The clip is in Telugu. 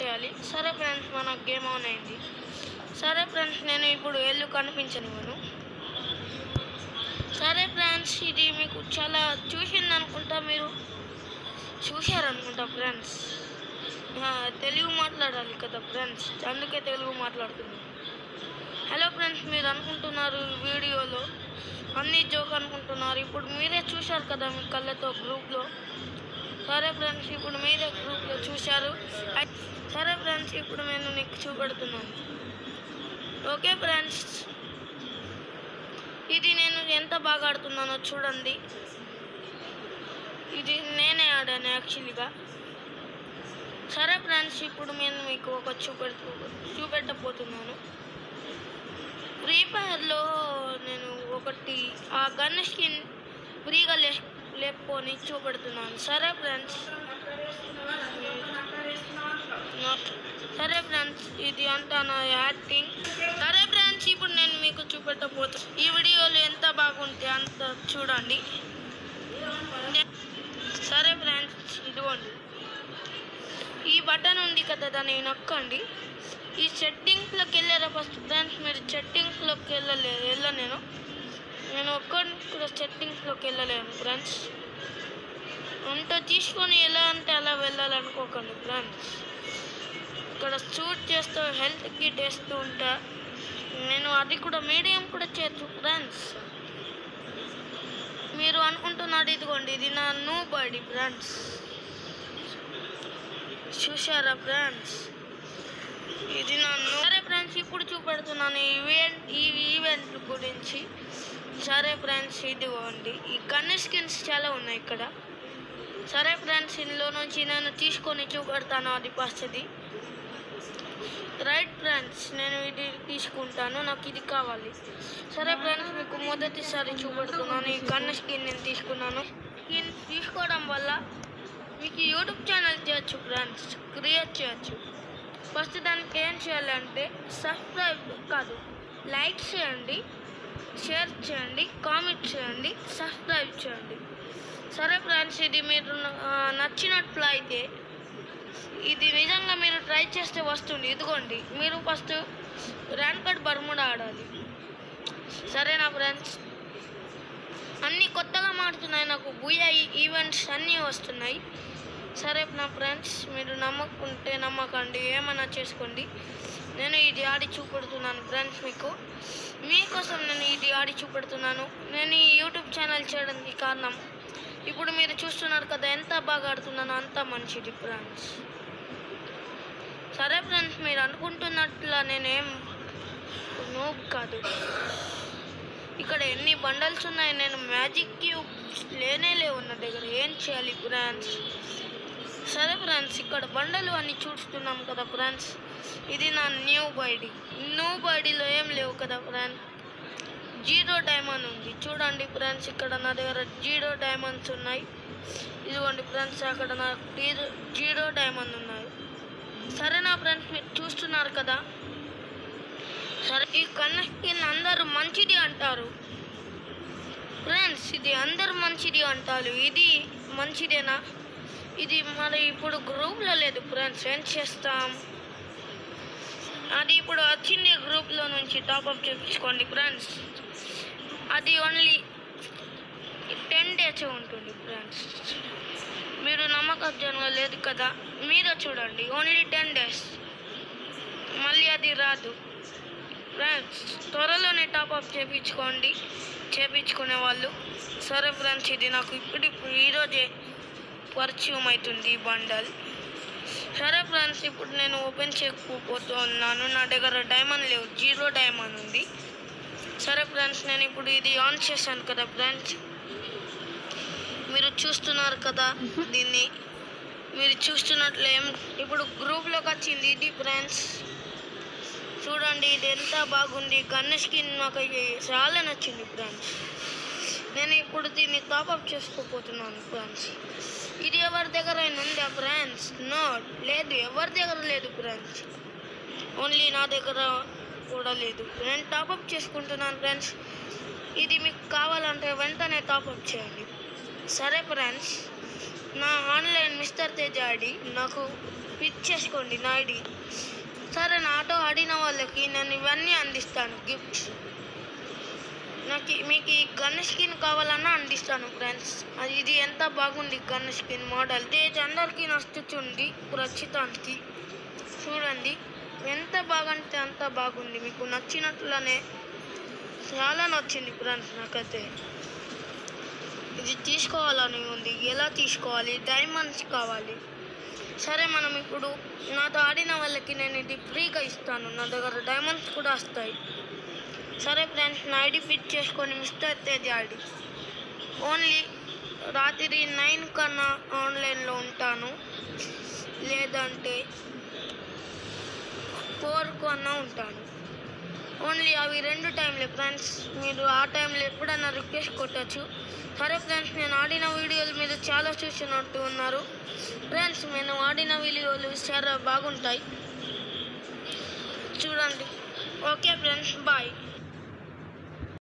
చేయాలి సరే ఫ్రెండ్స్ మన గేమ్ ఆన్ అయింది సరే ఫ్రెండ్స్ నేను ఇప్పుడు ఎల్లు కనిపించనివ్వను సరే ఫ్రెండ్స్ ఇది మీకు చాలా చూసింది అనుకుంటా మీరు చూశారనుకుంటా ఫ్రెండ్స్ తెలుగు మాట్లాడాలి కదా ఫ్రెండ్స్ అందుకే తెలుగు మాట్లాడుతున్నాను హలో ఫ్రెండ్స్ మీరు అనుకుంటున్నారు ఈ వీడియోలో అన్ని జోక్ అనుకుంటున్నారు ఇప్పుడు మీరే చూశారు కదా మీ కళ్ళతో గ్రూప్లో సరే ఫ్రెండ్స్ ఇప్పుడు మీరే గ్రూప్లో చూశారు ఐ- సరే ఫ్రెండ్స్ ఇప్పుడు నేను నీకు చూపెడుతున్నాను ఓకే ఫ్రెండ్స్ ఇది నేను ఎంత బాగా ఆడుతున్నానో చూడండి ఇది నేనే ఆడాను యాక్చువల్గా సరే ఫ్రెండ్స్ ఇప్పుడు నేను మీకు ఒక చూపెడుతూ చూపెట్టబోతున్నాను ఫ్రీ ఫైర్లో నేను ఒకటి ఆ గన్ స్కిన్ ఫ్రీగా లే లేపుకొని చూపెడుతున్నాను సరే ఫ్రెండ్స్ సరే ఫ్రెండ్స్ ఇది అంతా నా యాక్టింగ్ సరే ఫ్రెండ్స్ ఇప్పుడు నేను మీకు చూపెట్టబోతాను ఈ వీడియోలో ఎంత బాగుంటే అంత చూడండి నే- సరే ఫ్రెండ్స్ ఇదిగోండి ఈ బటన్ ఉంది కదా దాన్ని నొక్కండి ఈ సెట్టింగ్స్లోకి వెళ్ళారా ఫస్ట్ ఫ్రెండ్స్ మీరు సెట్టింగ్స్లోకి వెళ్ళలే వెళ్ళలేను నేను ఒక్కడిని కూడా సెట్టింగ్స్లోకి వెళ్ళలేను ఫ్రెండ్స్ ఉంట తీసుకొని ఎలా అంటే అలా వెళ్ళాలనుకోకండి ఫ్రెండ్స్ ఇక్కడ షూట్ చేస్తూ హెల్త్ కిట్ వేస్తూ ఉంటా నేను అది కూడా మీడియం కూడా చేయొచ్చు ఫ్రెండ్స్ మీరు అనుకుంటున్నారు ఇదిగోండి ఇది నా నూ బాడీ ఫ్రెండ్స్ చూసారా ఫ్రెండ్స్ ఇది నన్ను సరే ఫ్రెండ్స్ ఇప్పుడు చూపెడుతున్నాను ఈ ఈవెంట్ ఈ ఈవెంట్ గురించి సరే ఫ్రెండ్స్ ఇదిగోండి ఈ గన్ స్కిన్స్ చాలా ఉన్నాయి ఇక్కడ సరే ఫ్రెండ్స్ ఇందులో నుంచి నేను తీసుకొని చూపెడతాను అది ఫస్ట్ది రైట్ ఫ్రెండ్స్ నేను ఇది తీసుకుంటాను నాకు ఇది కావాలి సరే ఫ్రెండ్స్ మీకు మొదటిసారి చూపెడుతున్నాను ఈ గన్ స్కిన్ నేను తీసుకున్నాను స్కిన్ తీసుకోవడం వల్ల మీకు యూట్యూబ్ ఛానల్ చేయొచ్చు ఫ్రెండ్స్ క్రియేట్ చేయొచ్చు ఫస్ట్ దానికి ఏం చేయాలంటే సబ్స్క్రైబ్ కాదు లైక్ చేయండి షేర్ చేయండి కామెంట్ చేయండి సబ్స్క్రైబ్ చేయండి సరే ఫ్రెండ్స్ ఇది మీరు ఆ, నచ్చినట్లు అయితే ఇది నిజంగా మీరు ట్రై చేస్తే వస్తుంది ఇదిగోండి మీరు ఫస్ట్ ర్యాన్కట్ బర్ముడా ఆడాలి సరేనా ఫ్రెండ్స్ అన్నీ కొత్తగా మారుతున్నాయి నాకు బుయా ఈవెంట్స్ అన్నీ వస్తున్నాయి సరే నా ఫ్రెండ్స్ మీరు నమ్మకుంటే నమ్మకండి ఏమైనా చేసుకోండి నేను ఇది ఆడి చూపెడుతున్నాను ఫ్రెండ్స్ మీకు మీకోసం నేను ఇది ఆడి చూపెడుతున్నాను నేను ఈ యూట్యూబ్ ఛానల్ చేయడానికి కారణం ఇప్పుడు మీరు చూస్తున్నారు కదా ఎంత బాగా ఆడుతున్నానో అంత మంచిది ఫ్రెండ్స్ సరే ఫ్రెండ్స్ మీరు అనుకుంటున్నట్ల నేనేం నూబ్ కాదు ఇక్కడ ఎన్ని బండల్స్ ఉన్నాయి నేను మ్యాజిక్ క్యూబ్ లేనే లేవు నా దగ్గర ఏం చేయాలి ఫ్రెండ్స్ సరే ఫ్రెండ్స్ ఇక్కడ బండలు అన్ని చూస్తున్నాం కదా ఫ్రెండ్స్ ఇది నా న్యూ బైడీ న్యూ బైడీలో ఏం లేవు కదా ఫ్రెండ్స్ జీరో డైమండ్ ఉంది చూడండి ఫ్రెండ్స్ ఇక్కడ నా దగ్గర జీరో డైమండ్స్ ఉన్నాయి ఇదిగోండి ఫ్రెండ్స్ అక్కడ నా జీరో జీరో డైమండ్ ఉన్నాయి సరేనా ఫ్రెండ్స్ మీరు చూస్తున్నారు కదా సరే ఈ కన్న స్కిన్ అందరూ మంచిది అంటారు ఫ్రెండ్స్ ఇది అందరు మంచిది అంటారు ఇది మంచిదేనా ఇది మరి ఇప్పుడు గ్రూప్లో లేదు ఫ్రెండ్స్ ఏం చేస్తాం అది ఇప్పుడు వచ్చింది గ్రూప్లో నుంచి టాప్అప్ చేయించుకోండి ఫ్రెండ్స్ అది ఓన్లీ టెన్ డేస్ ఉంటుంది ఫ్రెండ్స్ మీరు నమ్మకం లేదు కదా మీరే చూడండి ఓన్లీ టెన్ డేస్ మళ్ళీ అది రాదు ఫ్రెండ్స్ త్వరలోనే టాప్అప్ చేయించుకోండి చేయించుకునే వాళ్ళు సరే ఫ్రెండ్స్ ఇది నాకు ఇప్పుడు ఇప్పుడు ఈరోజే పరిచయం అవుతుంది ఈ బండల్ సరే ఫ్రెండ్స్ ఇప్పుడు నేను ఓపెన్ చేయకపోతున్నాను నా దగ్గర డైమండ్ లేవు జీరో డైమండ్ ఉంది సరే ఫ్రెండ్స్ నేను ఇప్పుడు ఇది ఆన్ చేశాను కదా ఫ్రెండ్స్ మీరు చూస్తున్నారు కదా దీన్ని మీరు చూస్తున్నట్లు ఏం ఇప్పుడు గ్రూప్లోకి వచ్చింది ఇది ఫ్రెండ్స్ చూడండి ఇది ఎంత బాగుంది గన్ స్కిన్ నాకు ఇది చాలా నచ్చింది ఫ్రెండ్స్ నేను ఇప్పుడు దీన్ని టాప్అప్ చేసుకోపోతున్నాను ఫ్రెండ్స్ ఇది ఎవరి దగ్గర అయినా ఉందా ఫ్రెండ్స్ నో లేదు ఎవరి దగ్గర లేదు ఫ్రెండ్స్ ఓన్లీ నా దగ్గర కూడా లేదు నేను టాప్అప్ చేసుకుంటున్నాను ఫ్రెండ్స్ ఇది మీకు కావాలంటే వెంటనే టాప్అప్ చేయండి సరే ఫ్రెండ్స్ నా ఆన్లైన్ మిస్టర్ తేజ ఆడి నాకు పిక్ చేసుకోండి నా ఐడి సరే నాతో ఆడిన వాళ్ళకి నేను ఇవన్నీ అందిస్తాను గిఫ్ట్స్ నాకు ఈ- మీకు ఈ గన్ స్కిన్ కావాలన్నా అందిస్తాను ఫ్రెండ్స్ అది ఇది ఎంత బాగుంది గన్ స్కిన్ మోడల్ తేజ్ అందరికీ నచ్చుతుంది ప్రస్తుతానికి చూడండి ఎంత బాగంటే అంత బాగుంది మీకు నచ్చినట్లనే చాలా నచ్చింది ఫ్రెండ్స్ నాకైతే ఇది తీసుకోవాలని ఉంది ఎలా తీసుకోవాలి డైమండ్స్ కావాలి సరే మనం ఇప్పుడు నాతో ఆడిన వాళ్ళకి నేను ఇది ఫ్రీగా ఇస్తాను నా దగ్గర డైమండ్స్ కూడా వస్తాయి సరే ఫ్రెండ్స్ నా ఐడి ఫిట్ చేసుకొని మిస్టర్ తేజ్ ఐడి ఓన్లీ రాత్రి నైన్ కన్నా ఆన్లైన్లో ఉంటాను లేదంటే ఫోర్ కన్నా ఉంటాను ఓన్లీ అవి రెండు టైంలే ఫ్రెండ్స్ మీరు ఆ టైంలో ఎప్పుడైనా రిక్వెస్ట్ కొట్టచ్చు సరే ఫ్రెండ్స్ నేను ఆడిన వీడియోలు మీరు చాలా చూసినట్టు ఉన్నారు ఫ్రెండ్స్ నేను ఆడిన వీడియోలు చాలా బాగుంటాయి చూడండి ఓకే ఫ్రెండ్స్ బాయ్